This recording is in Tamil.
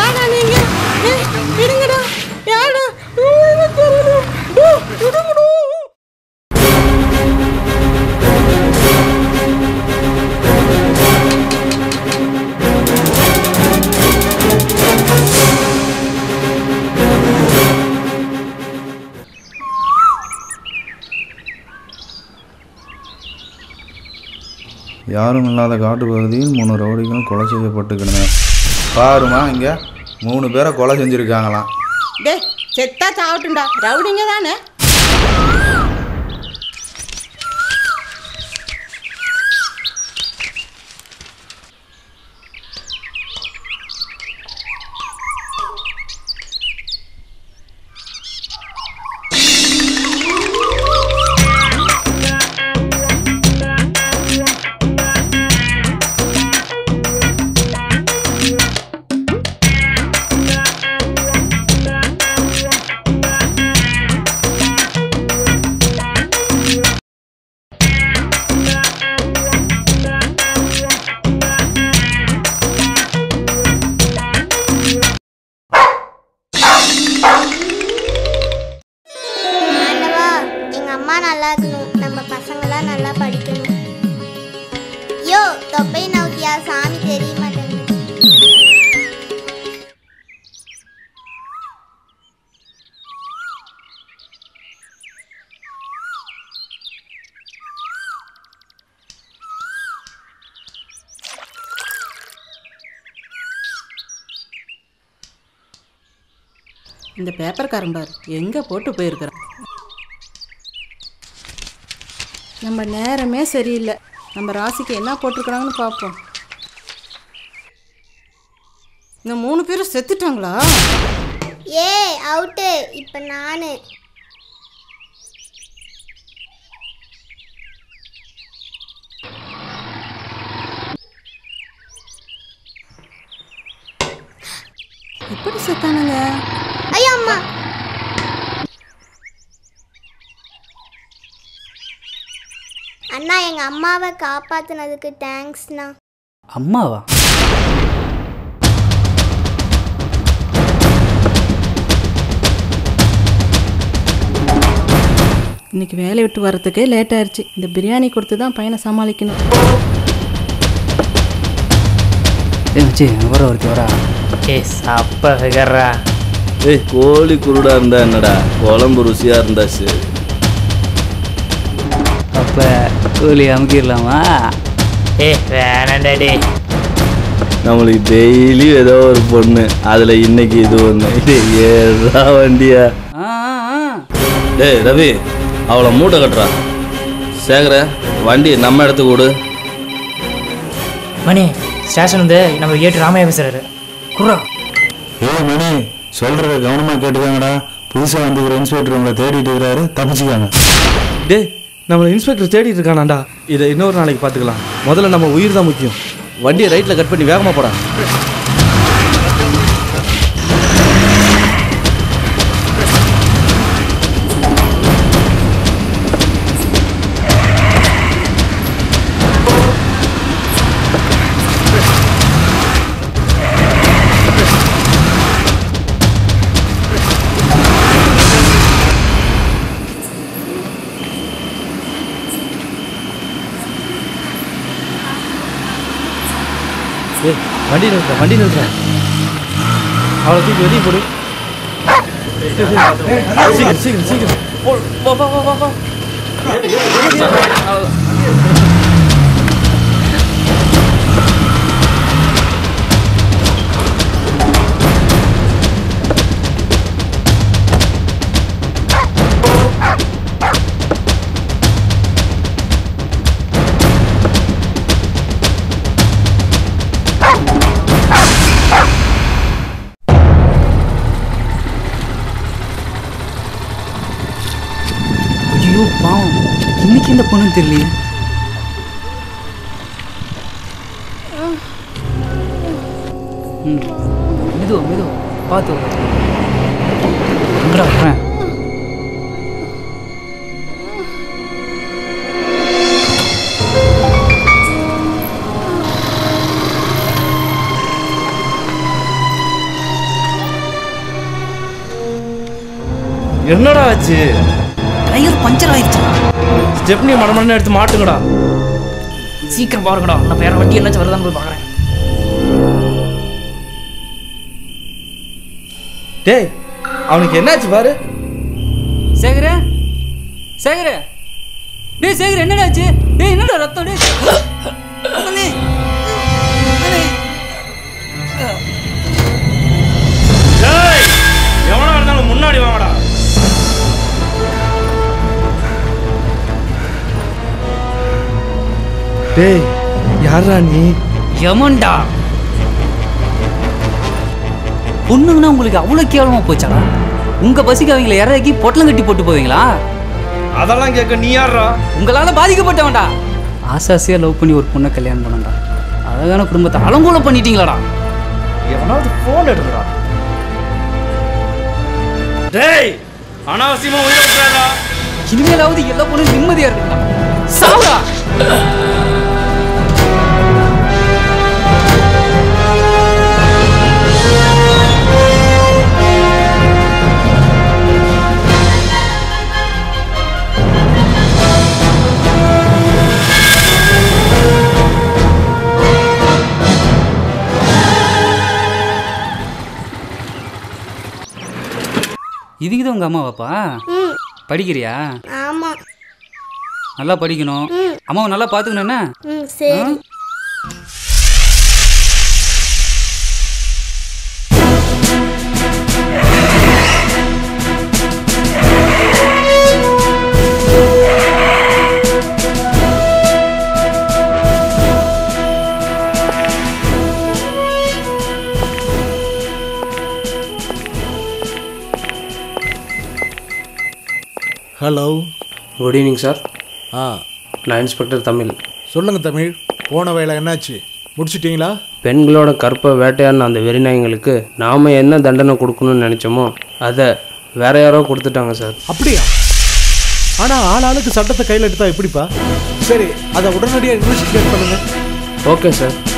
யாரா நீங்க ஏய், இருங்கடா யாரா ஓ, எனக்கு தெரியல. ஓ, விடுங்கடா. யாரும் இல்லாத காட்டு பகுதியில் மூணு ரவுடிகள் கொலை செய்யப்பட்டுக்கின பாருமா இங்கே மூணு பேரை கொலை செஞ்சுருக்காங்களாம் டேய் செத்தா சாவட்டும்டா ரவுடிங்க தானே ஆண்டவா எங்க அம்மா நல்லா இருக்கணும் நம்ம பசங்களாம் நல்லா படிக்கணும் யோ தொப்பை நவுத்தியா சாமி தெரிய மாட்டேங்குது இந்த பேப்பர்காரன் பாரு எங்கே போட்டு போயிருக்கிறான் நம்ம நேரமே சரியில்லை நம்ம ராசிக்கு என்ன போட்டிருக்கிறாங்கன்னு பார்ப்போம் இந்த மூணு பேரும் செத்துட்டாங்களா ஏ அவுட்டு இப்போ நானு எப்படி செத்தானுங்க ஐயோ அம்மா அண்ணா எங்க அம்மாவை காப்பாத்துனதுக்கு தேங்க்ஸ்ண்ணா அம்மாவா இன்னைக்கு வேலையை விட்டு வர்றதுக்கே லேட் ஆயிடுச்சு இந்த பிரியாணி கொடுத்து தான் பையனை சமாளிக்கணும் ஏ மச்சி வர ஒருத்தி வரா ஏ சாப்பா ஃபிகர்ரா ஏய் கோழி குருடா இருந்தா என்னடா குழம்பு ருசியா இருந்தா சரி அப்போ கூலி அமுக்கிடலாமா ஏ வேணாண்டாடி நம்மளுக்கு டெய்லி ஏதோ ஒரு பொண்ணு அதுல இன்னைக்கு இது ஒண்ணு இது ஏதா வண்டியா ஆ ஆ, ஆ டேய் ரவி அவளை மூட்டை கட்டுறா சேகர வண்டி நம்ம இடத்துக்கு விடு மணி ஸ்டேஷன் வந்து நம்ம ஏட்டு ராமையா பேசுறாரு குர்ரா ஏ மணி சொல்கிறத கவனமாக கேட்டுக்காங்கடா புதுசாக வந்துக்கிற இன்ஸ்பெக்டர் உங்களை தேடிட்டு இருக்கிறாரு தப்பிச்சுக்காங்க டேய் நம்மளை இன்ஸ்பெக்டர் தேடிட்டு இருக்கானாண்டா இதை இன்னொரு நாளைக்கு பார்த்துக்கலாம் முதல்ல நம்ம உயிர் தான் முக்கியம் வண்டியை ரைட்டில் கட் பண்ணி வேகமாக போடா ஏய் வண்டி நிறுத்துறேன் வண்டி நிறுத்துறேன் அவளை தூக்கி வெளியே போடு சீக்கிரம் சீக்கிரம் சீக்கிரம் போ, வா வா வா வா வா ஐயோ பாவம் இன்னைக்கு இந்த பொண்ணு தெரியலையே ம் மெதுவா மெதுவா பார்த்து வா. எங்கடா வரேன் என்னடா ஆச்சு டயர் பஞ்சர் ஆயிடுச்சா ஸ்டெப்னி மடமடன்னு எடுத்து மாட்டுங்கடா சீக்கிரம் பாருங்கடா நான் வேற வண்டி என்னாச்சும் வருதான்னு போய் பார்க்குறேன் டேய் அவனுக்கு என்னாச்சு பாரு சேகர சேகர டேய் சேகர் என்னடா ஆச்சு டேய் என்னடா ரத்தம் டேய் அண்ணே. அண்ணே. டேய் எவனா இருந்தாலும் முன்னாடி வாங்கடா டேய் யாரா நீ யமன்டா பொண்ணுங்கன்னா உங்களுக்கு அவ்வளோ கேவலமா போச்சாடா உங்க பசிக்கு அவங்கள இறக்கி பொட்டலம் கட்டி போட்டு போவீங்களா அதெல்லாம் கேட்க நீ யாரா உங்களால பாதிக்கப்பட்டவன்டா ஆசாசியா லவ் பண்ணி ஒரு பொண்ணை கல்யாணம் பண்ணண்டா அழகான குடும்பத்தை அலங்கோலம் பண்ணிட்டீங்களாடா எவனாவது போன் எடுக்கிறா டேய் அனாவசியமா உயிரை விட்டுறாதா இனிமேலாவது எல்லா பொண்ணும் நிம்மதியா இருக்குடா சாவுடா இதுக்கு தான் உங்க அம்மாவாப்பா ம் படிக்கிறியா ஆமாம் நல்லா படிக்கணும் அம்மாவை நல்லா பார்த்துக்கணும் என்ன ம் சரி ஹலோ குட் ஈவினிங் சார் ஆ நான் இன்ஸ்பெக்டர் தமிழ் சொல்லுங்க தமிழ் போன வேலை என்னாச்சு முடிச்சிட்டீங்களா பெண்களோட கற்பை வேட்டையாடின அந்த வெறிநாய்ங்களுக்கு நாம் என்ன தண்டனை கொடுக்கணும்னு நினச்சோமோ அதை வேற யாரோ கொடுத்துட்டாங்க சார் அப்படியா ஆனால் ஆளாளுக்கு சட்டத்தை கையில் எடுத்தா எப்படிப்பா சரி அதை உடனடியாக இன்வெஸ்டிகேட் பண்ணுங்க ஓகே சார்